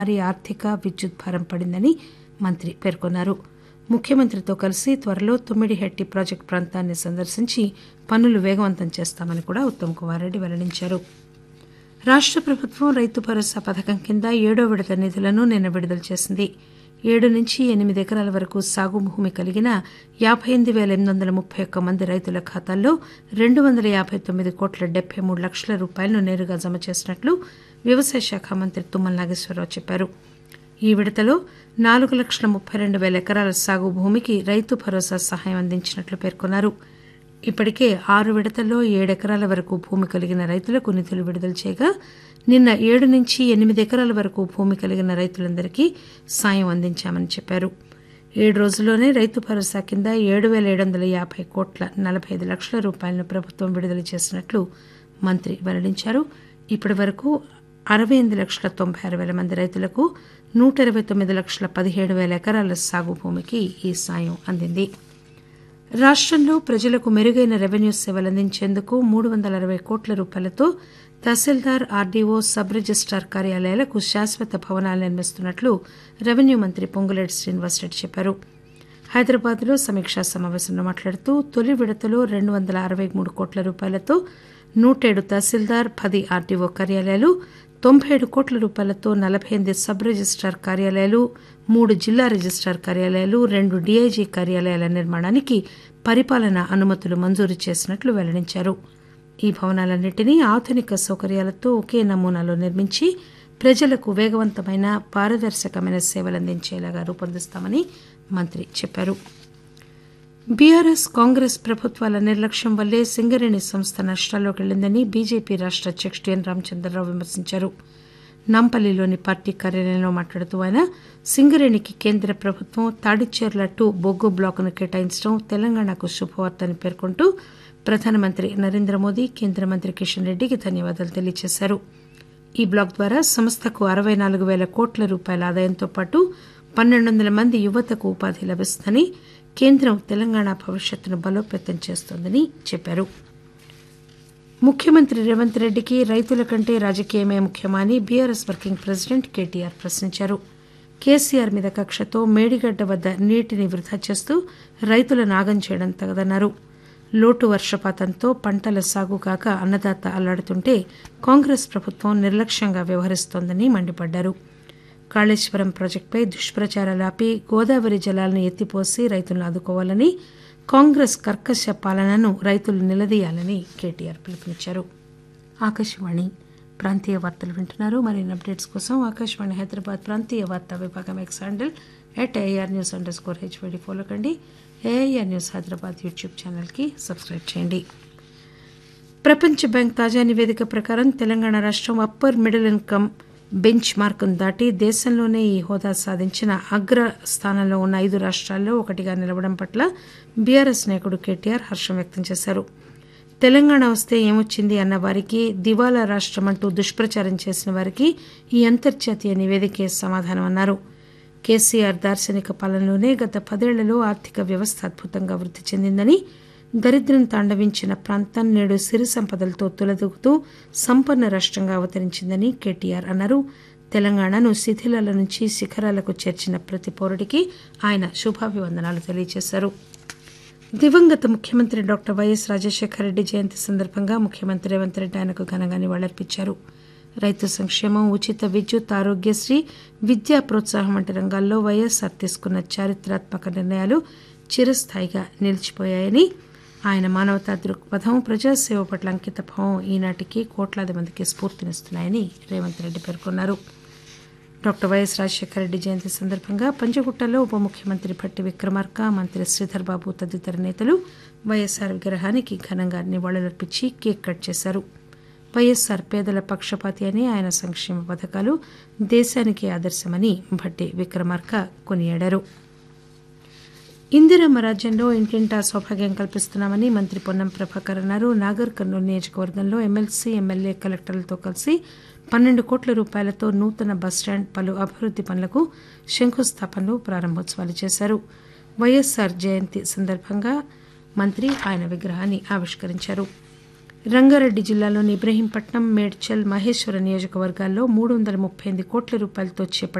భారీ ఆర్థిక విద్యుత్ భారం పడిందని మంత్రి పేర్కొన్నారు ముఖ్యమంత్రితో కలిసి త్వరలో తుమ్మిడిహెట్టి ప్రాజెక్టు ప్రాంతాన్ని సందర్శించి పనులు వేగవంతం చేస్తామని కూడా ఉత్తమ్ కుమార్ రెడ్డి వెల్లడించారు రాష్ట ప్రభుత్వం రైతు భరోసా పథకం కింద ఏడో విడత నిధులను నిన్న విడుదల చేసింది ఏడు నుంచి ఎనిమిది ఎకరాల వరకు సాగు భూమి కలిగిన యాబై ఎనిమిది పేల ఎనిమిది వందల ముప్పై ఒక్క మంది రైతుల ఖాతాల్లో రెండు వందల యాబై తొమ్మిది కోట్ల డెబ్బై మూడు లక్షల రూపాయలను నేరుగా జమ చేసినట్లు వ్యవసాయ శాఖ మంత్రి తుమ్మల నాగేశ్వరరావు చెప్పారు ఈ విడతలో నాలుగు లక్షల ముప్పై రెండు పేల ఎకరాల సాగు భూమికి రైతు భరోసా సహాయం అందించినట్లు పేర్కొన్నారు ఇప్పటికే ఆరు విడతల్లో ఏడెకరాల వరకు భూమి కలిగిన రైతులకు నిధులు విడుదల చేయగా నిన్న ఏడు నుంచి ఎనిమిది ఎకరాల వరకు భూమి కలిగిన రైతులందరికీ సాయం అందించామని చెప్పారు ఏడు రోజుల్లోనే రైతు భరోసా కింద ఏడు పేల ఏడు వందల యాబై కోట్ల నలబై ఐదు లక్షల రూపాయలను ప్రభుత్వం విడుదల చేసినట్లు మంత్రి వెల్లడించారు ఇప్పటి వరకు అరవై ఎనిమిది లక్షల తొంభై ఆరు పేల మంది రైతులకు నూట ఇరవై తొమ్మిది లక్షల పదిహేడు పేల ఎకరాల సాగు భూమికి ఈ సాయం అందింది రాష్టంలో ప్రజలకు మెరుగైన రెవెన్యూ సేవలు అందించేందుకు మూడు వందల అరవై కోట్ల రూపాయలతో తహసీల్దార్ ఆర్డీఓ సబ్ రిజిస్టార్ కార్యాలయాలకు శాశ్వత భవనాలు నిర్మిస్తున్నట్లు రెవెన్యూ మంత్రి పొంగులేటి శ్రీనివాసరెడ్డి చెప్పారు హైదరాబాద్లో సమీక్షా సమావేశంలో మాట్లాడుతూ తొలి విడతలో రెండు వందల అరవై మూడు కోట్ల రూపాయలతో నూటేడు తహసీల్దార్ పది ఆర్డీఓ కార్యాలయాలు తొంభై ఏడు కోట్ల రూపాయలతో నలబై ఎనిమిది సబ్ రిజిస్టార్ కార్యాలయాలు మూడు జిల్లా రిజిస్టార్ కార్యాలయాలు రెండు డీఐజీ కార్యాలయాల నిర్మాణానికి పరిపాలన అనుమతులు మంజూరు చేసినట్లు వెల్లడించారు ఈ భవనాలన్నింటినీ ఆధునిక సౌకర్యాలతో ఒకే నమూనాలో నిర్మించి ప్రజలకు వేగవంతమైన పారదర్శకమైన సేవలు అందించేలాగా రూపొందిస్తామని మంత్రి చెప్పారు బీఆర్ఎస్ కాంగ్రెస్ ప్రభుత్వాల నిర్లక్ష్యం వల్లే సింగరేణి సంస్థ నష్టాల్లోకి వెళ్లిందని బీజేపీ రాష్ట అధ్యకుడు ఎన్ రామచంద్రరావు విమర్శించారు నాంపల్లిలోని పార్టీ కార్యాలయంలో మాట్లాడుతూ ఆయన సింగరేణికి కేంద్ర ప్రభుత్వం తాడిచేర్ల టు బొగ్గు బ్లాకును కేటాయించడం తెలంగాణకు శుభవార్త అని పేర్కొంటూ ప్రధానమంత్రి నరేంద్ర మోదీ కేంద్ర మంత్రి కిషన్ రెడ్డికి ధన్యవాదాలు తెలియజేశారు ఈ బ్లాక్ ద్వారా సంస్థకు అరవై నాలుగు పేల కోట్ల రూపాయల ఆదాయంతో పాటు పన్నెండు వందల మంది యువతకు ఉపాధి లభిస్తుందని కేంద్రం తెలంగాణ భవిష్యత్తును బలోపేతం చేస్తోందని చెప్పారు ముఖ్యమంత్రి రేవంత్ రెడ్డికి రైతుల కంటే రాజకీయమే ముఖ్యమా అని బీఆర్ఎస్ వర్కింగ్ ప్రెసిడెంట్ కేటీఆర్ ప్రశ్నించారు కేసీఆర్ మీద కక్షతో మేడిగడ్డ వద్ద నీటిని వృధా చేస్తూ రైతుల నాగం చేయడం తగదన్నారు లోటు వర్షపాతంతో పంటల సాగు కాక అన్నదాత అల్లాడుతుంటే కాంగ్రెస్ ప్రభుత్వం నిర్లక్ష్యంగా వ్యవహరిస్తోందని మండిపడ్డారు కాళేశ్వరం ప్రాజెక్టుపై దుష్ప్రచారాలు ఆపి గోదావరి జలాలను ఎత్తిపోసి రైతులను ఆదుకోవాలని కాంగ్రెస్ కర్కశ పాలనను రైతులు నిలదీయాలని కేటీఆర్ పిలుపునిచ్చారు ఆకాశవాణి ప్రాంతీయ వార్తలు వింటున్నారు మరిన్ని అప్డేట్స్ కోసం ఆకాశవాణి హైదరాబాద్ ప్రాంతీయ వార్తా విభాగం X handle at AR news underscore HYD follow కండి ఏఐఆర్ న్యూస్ హైదరాబాద్ యూట్యూబ్ ఛానల్కి సబ్స్క్రైబ్ చేయండి ప్రపంచ బ్యాంక్ తాజా నివేదిక ప్రకారం తెలంగాణ రాష్టం అప్పర్ మిడిల్ ఇన్కమ్ బెంచ్ మార్కును దాటి దేశంలోనే ఈ హోదా సాధించిన అగ్ర స్థానంలో ఉన్న ఐదు రాష్ట్రాల్లో ఒకటిగా నిలవడం పట్ల బీఆర్ఎస్ నాయకుడు కేటీఆర్ హర్షం వ్యక్తం చేశారు తెలంగాణ వస్తే ఏమొచ్చింది అన్న వారికి దివాలా రాష్టం అంటూ దుష్ప్రచారం చేసిన వారికి ఈ అంతర్జాతీయ నివేదికే సమాధానం అన్నారు కేసీఆర్ దార్శనిక పాలనలోనే గత పదేళ్లలో ఆర్థిక వ్యవస్థ అద్భుతంగా వృద్ధి చెందిందని దరిద్రం తాండవించిన ప్రాంతం నేడు సిరి సంపదలతో తులదూగుతూ సంపన్న రాష్టంగా అవతరించిందని కేటీఆర్ అన్నారు తెలంగాణను శిథిలాల నుంచి శిఖరాలకు చేర్చిన ప్రతి పౌరుడికి ఆయన శుభాభివందనాలు తెలియజేశారు దివంగత ముఖ్యమంత్రి డాక్టర్ వైఎస్ రాజశేఖర రెడ్డి జయంతి సందర్భంగా ముఖ్యమంత్రి రేవంత్ రెడ్డి ఆయనకు ఘనంగా నివాళులర్పించారు రైతు సంక్షేమం ఉచిత విద్యుత్ ఆరోగ్యశ్రీ విద్యా ప్రోత్సాహం వంటి రంగాల్లో వైఎస్ఆర్ తీసుకున్న చారిత్రాత్మక నిర్ణయాలు చిరస్థాయిగా నిలిచిపోయాయని ఆయన మానవతా దృక్పథం ప్రజాసేవ పట్ల అంకితభావం ఈనాటికి కోట్లాది మందికి స్ఫూర్తినిస్తున్నాయని రేవంత్ రెడ్డి పేర్కొన్నారు డాక్టర్ వైఎస్ రాజశేఖర రెడ్డి జయంతి సందర్భంగా పంజగుట్టలో ఉప ముఖ్యమంత్రి భట్టి విక్రమార్క మంత్రి శ్రీధర్ బాబు తదితర నేతలు వైఎస్ఆర్ విగ్రహానికి ఘనంగా నివాళులర్పించి కేక్ కట్ చేశారు వైఎస్ఆర్ పేదల పక్షపాతి అని ఆయన సంక్షేమ పథకాలు దేశానికి ఆదర్శమని భట్టి విక్రమార్క కొనియాడారు ఇందిరమ్మ రాజ్యంలో ఇంటింటా సౌభాగ్యం కల్పిస్తున్నామని మంత్రి పొన్నం ప్రభాకర్ అన్నారు నాగర్ కర్నూలు నియోజకవర్గంలో ఎమ్మెల్సీ ఎమ్మెల్యే కలెక్టర్లతో కలిసి పన్నెండు కోట్ల రూపాయలతో నూతన బస్టాండ్ పలు అభివృద్ది పనులకు శంకుస్థాపనలు ప్రారంభోత్సవాలు చేశారు వైఎస్ఆర్ జయంతి సందర్భంగా మంత్రి ఆయన విగ్రహాన్ని ఆవిష్కరించారు రంగారెడ్డి జిల్లాలోని ఇబ్రహీంపట్నం మేడ్చల్ మహేశ్వరం నియోజకవర్గాల్లో మూడు వందల ముప్పై ఎనిమిది కోట్ల రూపాయలతో చేపట్టిన